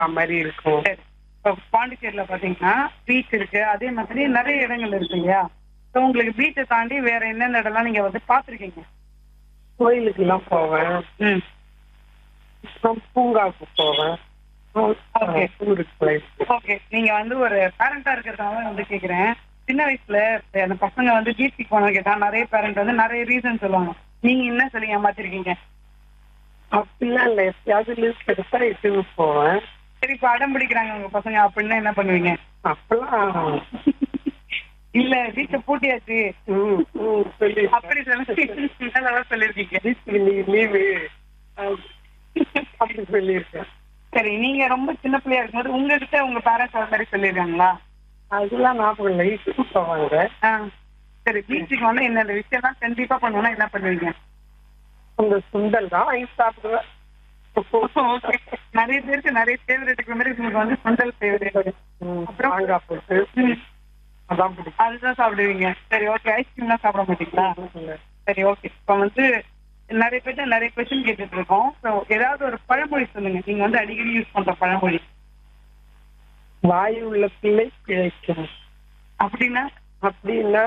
அந்த மாதிரி இருக்கும் சரி இப்போ பாண்டிச்சேரியில பாத்தீங்கன்னா பீச் இருக்கு அதே மாதிரி நிறைய இடங்கள் இருக்கு இல்லையா ஸோ உங்களுக்கு பீச்சை தாண்டி வேற என்னென்ன இடம்லாம் நீங்க வந்து பாத்திருக்கீங்க கோயிலுக்கு எல்லாம் போவேன் ம் அப்புறம் பூங்காவுக்கு போவேன் Okay. ஊருக்கு போயிட்டு ஓகே நீங்க வந்து ஒரு பேரண்டா இருக்கிறதால வந்து கேக்குறேன் சின்ன வயசுல அந்த பசங்க வந்து பீச்சுக்கு போன கேட்டா நிறைய பேரண்ட் வந்து நிறைய ரீசன் சொல்லுவாங்க நீங்க என்ன சொல்லி ஏமாத்திருக்கீங்க அப்படிலாம் இல்லை எப்பயாவது லீவ் கிடைச்சா இதுக்கு போவேன் சரி இப்ப அடம் பிடிக்கிறாங்க உங்க பசங்க அப்படின்னா என்ன பண்ணுவீங்க அப்பெல்லாம் இல்ல வீட்டை பூட்டியாச்சு ம், ம், சொல்லி அப்படி சொல்லி நல்லதா சொல்லிருக்கீங்க வீட்டுக்கு நீ லீவு அப்படி சொல்லியிருக்கேன் சரி நீங்க ரொம்ப சின்ன பிள்ளையா இருக்கும்போது உங்ககிட்ட உங்க பேரண்ட்ஸ் அது மாதிரி சொல்லிருக்காங்களா அதெல்லாம் ஞாபகம் இல்லை இதுக்கு போவாங்க ஆ. சரி பீச்சுக்கு வந்து என்ன விஷயம் தான் கண்டிப்பா பண்ணுவோம்னா என்ன பண்ணுவீங்க அந்த சுண்டல் தான் வாங்கி சாப்பிடுவேன் ஓகே நிறைய பேருக்கு நிறைய ஃபேவரட் இருக்கிற மாதிரி உங்களுக்கு வந்து சுண்டல் ஃபேவரட் ம், அப்புறம்? மாங்காய் போட்டு அதான் பிடிக்கும் அதுதான் சாப்பிடுவீங்க சரி ஓகே ஐஸ்கிரீம்லாம் சாப்பிட மாட்டீங்களா சரி ஓகே இப்போ வந்து நிறைய பேர்ட்ட நிறைய கொஸ்டின் கேட்டுட்டு இருக்கோம் ஸோ ஏதாவது ஒரு பழமொழி சொல்லுங்க நீங்க வந்து அடிக்கடி யூஸ் பண்ற பழமொழி வாய் உள்ள பிள்ளை பிழைக்கும் அப்படின்னா அப்படின்னா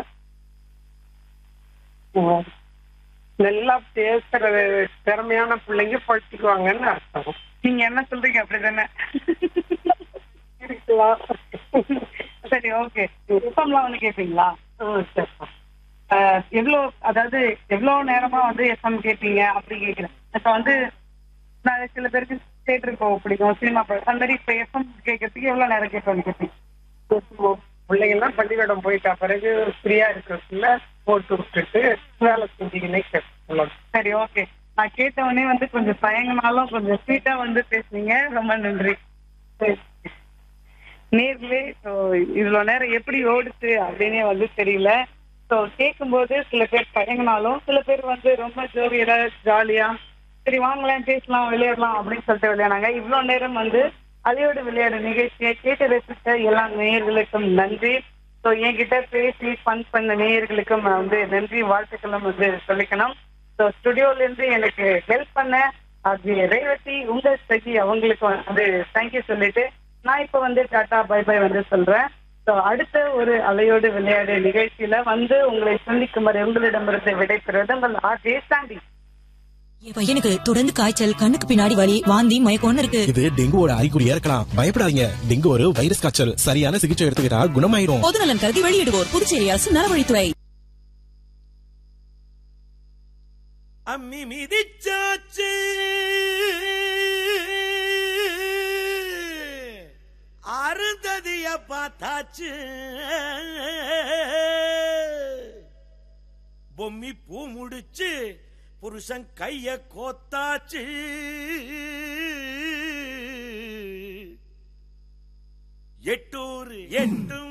உம், நல்லா பேசுற திறமையான பிள்ளைங்க படிச்சுக்குவாங்கன்னு அர்த்தம் நீங்க என்ன சொல்றீங்க அப்படிதானே இருக்கலாம் சரி ஓகே எஃப்எம்லாம் வந்து கேட்பீங்களா ஆ, சரிப்பா. ஆஹ் எவ்வளோ அதாவது எவ்வளோ நேரமா வந்து எஃப்எம் கேட்பீங்க அப்படி கேட்குறேன் இப்போ வந்து நான் சில பேருக்கு தேட்டருக்கு போக பிடிக்கும் சினிமா படம் அந்த மாதிரி இப்போ எஃப்எம் கேட்கறதுக்கு எவ்வளோ நேரம் கேட்பேன் கேட்பீங்க பிள்ளைங்கெல்லாம் பள்ளிக்கூடம் போயிட்டா பிறகு ஃப்ரீயா இருக்கிறதுல போட்டு விட்டுட்டு வேலை செஞ்சுக்கினே கேட்கலாம் சரி ஓகே நான் கேட்டவொடனே வந்து கொஞ்சம் தயங்கினாலும் கொஞ்சம் ஸ்வீட்டா வந்து பேசுனீங்க ரொம்ப நன்றி நேர்களே ஸோ இவ்வளோ நேரம் எப்படி ஓடுச்சு அப்படின்னே வந்து தெரியல ஸோ கேட்கும்போது சில பேர் தயங்கினாலும் சில பேர் வந்து ரொம்ப ஜோவியலா ஜாலியா சரி வாங்கலாம் பேசலாம் விளையாடலாம் அப்படின்னு சொல்லிட்டு விளையாடாங்க இவ்வளோ நேரம் வந்து அதையோடு விளையாடு நிகழ்ச்சியை கேட்டு ரசித்த எல்லா நேயர்களுக்கும் நன்றி ஸோ என்கிட்ட பேசி ஃபன் பண்ண நேயர்களுக்கும் நான் வந்து நன்றி வாழ்த்துக்களும் வந்து சொல்லிக்கணும் ஸோ ஸ்டுடியோல இருந்து எனக்கு ஹெல்ப் பண்ண அது ரேவதி உங்க சகி அவங்களுக்கு வந்து தேங்க்யூ சொல்லிட்டு நான் இப்போ வந்து டாடா பை பை வந்து சொல்றேன் ஸோ அடுத்த ஒரு அலையோடு விளையாடு நிகழ்ச்சியில வந்து உங்களை சந்திக்கும் வரை உங்களிடமிருந்து விடைபெறுவது உங்கள் ஆர்ஜே சாண்டி என் பையனுக்கு தொடர்ந்து காய்ச்சல் கண்ணுக்கு பின்னாடி வலி வாந்தி மயக்கம்னு இருக்கு இது டெங்குவோட அறிகுறியா இருக்கலாம் பயப்படாதீங்க டெங்கு ஒரு வைரஸ் காய்ச்சல் சரியான சிகிச்சை எடுத்துக்கிட்டா குணமாயிரும் பொது நலன் கருதி வெளியிடுவோர் புதுச்சேரி அரசு நலவழித்துறை அம்மி மிதிச்சாச்சு அருந்ததிய பார்த்தாச்சு பொம்மி பூ முடிச்சு புருஷன் கைய கோத்தாச்சு எட்டூர் எட்டு